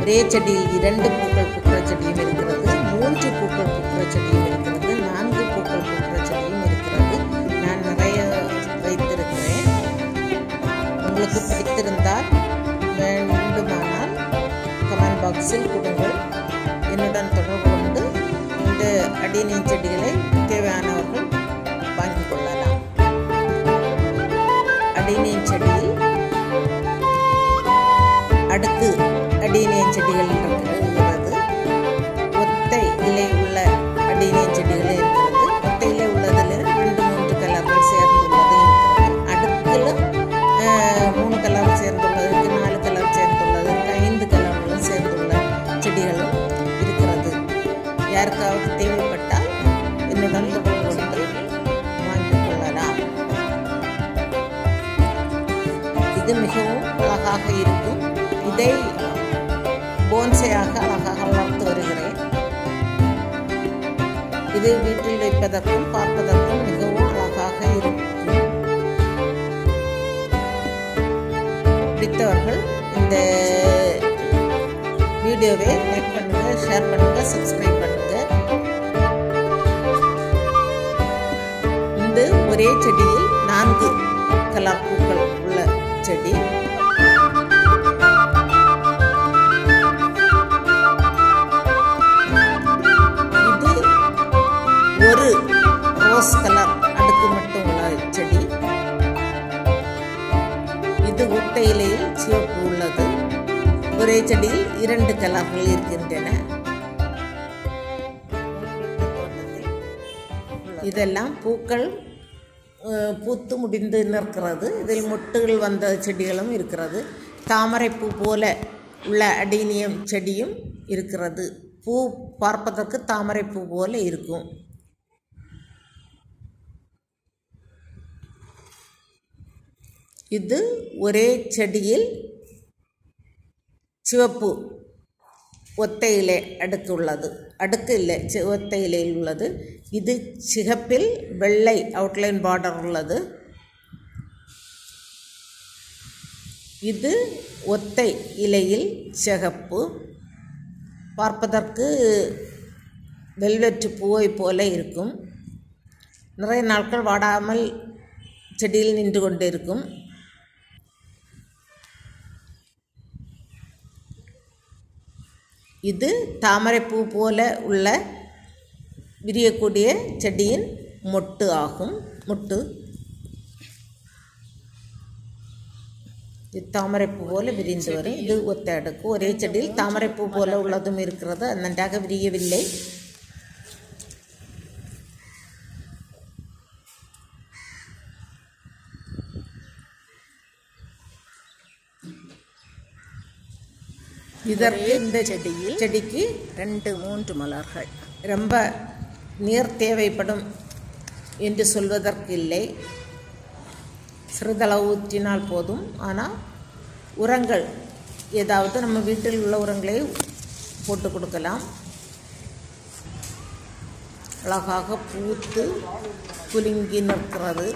ஒரே செடியில் இரண்டு பூக்கள் பூக்கிற செடியும் இருக்கிறது மூன்று பூக்கள் பூக்கிற செடியும் இருக்கிறது நான்கு பூக்கள் பூக்கிற செடியும் இருக்கிறது நான் நிறைய வைத்திருக்கிறேன் உங்களுக்கு பிடித்திருந்தால் வேண்டுமானால் கமெண்ட் பாக்ஸில் கொடுங்கள் என்னுடன் தொடர்பு கொண்டு இந்த அடிநீர் செடிகளை தேவையானவர்கள் வாங்கிக் கொள்ளலாம் அடிநீர் செடியில் அடுக்கு அடிநீர் செடிகள் இருக்கிறது ஒத்தை இலை உள்ள அடிநீர் செடிகள் இருக்கிறது ஒத்தை இலை உள்ளதில் ரெண்டு மூன்று கலர்கள் சேர்ந்துள்ளது இருக்கிறது அடுக்கில் அஹ், மூணு கலர் சேர்ந்துள்ளது இருக்கு நாலு கலர் சேர்ந்துள்ளது இருக்கு ஐந்து கலர்களும் சேர்ந்துள்ள செடிகளும் இருக்கிறது யாருக்காவது தேவைப்பட்டால் என்னுடன் தொடர்பு கொண்டு வாங்கிக் கொள்ளலாம் இது மிகவும் அழகாக இருக்கும் இதை போன்சையாக அழகாக வளர்த்து வருகிறேன் இது வீட்டில் வைப்பதற்கும் பார்ப்பதற்கும் மிகவும் அழகாக இருக்கும் பிடித்தவர்கள் இந்த வீடியோவை லைக் பண்ணுங்க ஷேர் பண்ணுங்க சப்ஸ்கிரைப் பண்ணுங்க இந்த ஒரே செடியில் நான்கு கலர் பூக்கள் உள்ள செடி இது ஒரு ரோஸ் கலர் அடுக்கு மட்டும் உள்ள செடி இது ஒத்தை இலையில் சிவப்பு உள்ளது ஒரே செடியில் இரண்டு கலர்கள் இருக்கின்றன இதெல்லாம் பூக்கள் அஹ், பூத்து முடிந்து நிற்கிறது இதில் மொட்டுகள் வந்த செடிகளும் இருக்கிறது தாமரைப்பூ போல உள்ள அடினியம் செடியும் இருக்கிறது பூ பார்ப்பதற்கு தாமரைப்பூ போல இருக்கும் இது ஒரே செடியில் சிவப்பு ஒத்தை இலை அடுக்கு உள்ளது அடுக்கு இல்லை சி- ஒத்தை இலையில் உள்ளது இது சிகப்பில் வெள்ளை அவுட்லைன் பார்டர் உள்ளது இது ஒத்தை இலையில் சிகப்பு பார்ப்பதற்கு வெல்வெட்டு பூவை போல இருக்கும் நிறைய நாட்கள் வாடாமல் செடியில் நின்று கொண்டிருக்கும் இது தாமரைப்பூ போல உள்ள விரியக்கூடிய செடியின் மொட்டு ஆகும் மொட்டு இது தாமரைப்பூ போல விரிந்து வரும் இது ஒத்த அடுக்கு ஒரே செடியில் தாமரைப்பூ போல உள்ளதும் இருக்கிறது அது நன்றாக விரியவில்லை இதற்கு இந்த செடியில் செடிக்கு ரெண்டு மூன்று மலர்கள் ரொம்ப நீர் தேவைப்படும் என்று சொல்வதற்கு இல்லை சிறிதளவு ஊற்றினால் போதும் ஆனால் உரங்கள் ஏதாவது நம்ம வீட்டில் உள்ள உரங்களை போட்டு கொடுக்கலாம் அழகாக பூத்து குலுங்கி நிற்கிறது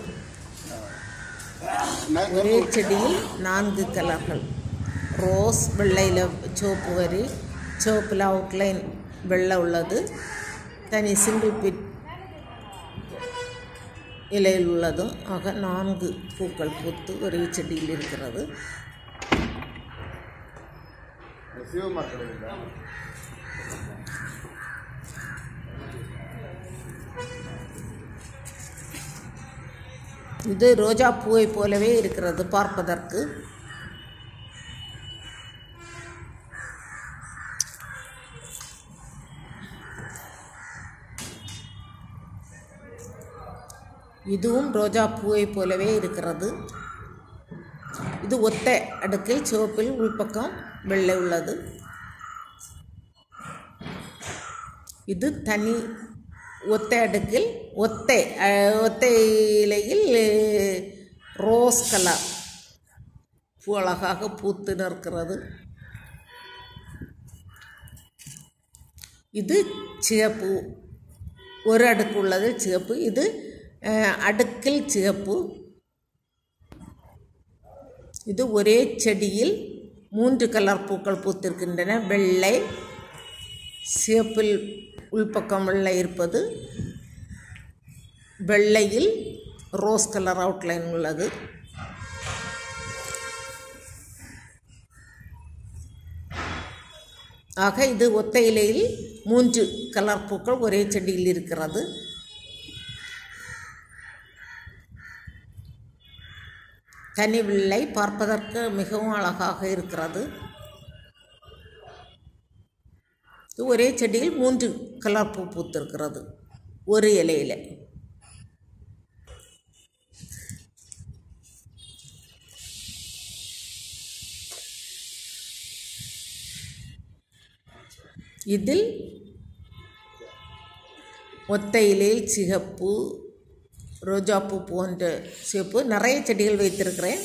ஒரே செடியில் நான்கு கலர்கள் ரோஸ் வெள்ளையில் சிவப்பு வரி சிவப்பில் அவுட்லைன் வெள்ளை உள்ளது தனி சிங்கிள் பிட் இலையில் உள்ளதும் ஆக நான்கு பூக்கள் பூத்து ஒரே செடியில் இருக்கிறது இது ரோஜா பூவை போலவே இருக்கிறது பார்ப்பதற்கு இதுவும் ரோஜா பூவை போலவே இருக்கிறது இது ஒத்த அடுக்கில் சிவப்பில் உள்பக்கம் வெள்ளை உள்ளது இது தனி ஒத்தை அடுக்கில் ஒத்தை அஹ், ஒத்தை இலையில் அஹ், ரோஸ் கலர் பூ அழகாக பூத்து நிற்கிறது இது சிவப்பு ஒரு அடுக்கு உள்ளது சிவப்பு இது அஹ், அடுக்கில் சிவப்பு இது ஒரே செடியில் மூன்று கலர் பூக்கள் பூத்திருக்கின்றன வெள்ளை சிவப்பில் உள்பக்கம் வெள்ளை இருப்பது வெள்ளையில் ரோஸ் கலர் அவுட்லைன் உள்ளது ஆக இது ஒத்த இலையில் மூன்று கலர் பூக்கள் ஒரே செடியில் இருக்கிறது தனி வெள்ளை பார்ப்பதற்கு மிகவும் அழகாக இருக்கிறது இது ஒரே செடியில் மூன்று கலர் பூ பூத்திருக்கிறது ஒரு இலையில் இதில் ஒத்த இலையில் சிகப்பு ரோஜாப்பூ போன்ற சிவப்பு நிறைய செடிகள் வைத்திருக்கிறேன்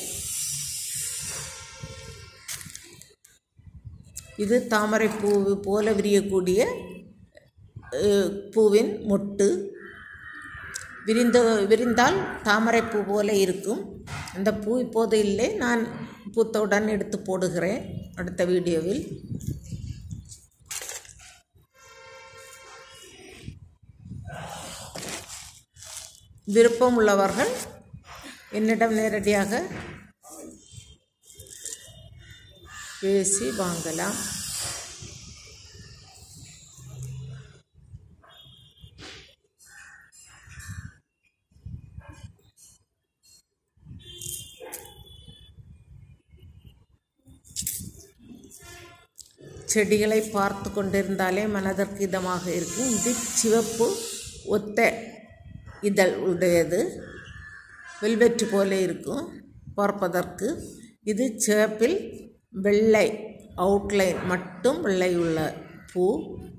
இது தாமரை பூ போல விரியக்கூடிய அஹ், பூவின் மொட்டு விரிந்த விரிந்தால் தாமரை பூ போல இருக்கும் அந்த பூ இப்போது இல்லை நான் பூத்தவுடன் எடுத்து போடுகிறேன் அடுத்த வீடியோவில் விருப்பம் உள்ளவர்கள் என்னிடம் நேரடியாக பேசி வாங்கலாம் செடிகளை பார்த்து கொண்டிருந்தாலே மனதிற்கு இதமாக இருக்கும் இது சிவப்பு ஒத்த இதழ் உடையது வெல்வெட்டு போல இருக்கும் பார்ப்பதற்கு இது சிவப்பில் வெள்ளை அவுட்லைன் மட்டும் வெள்ளை உள்ள பூ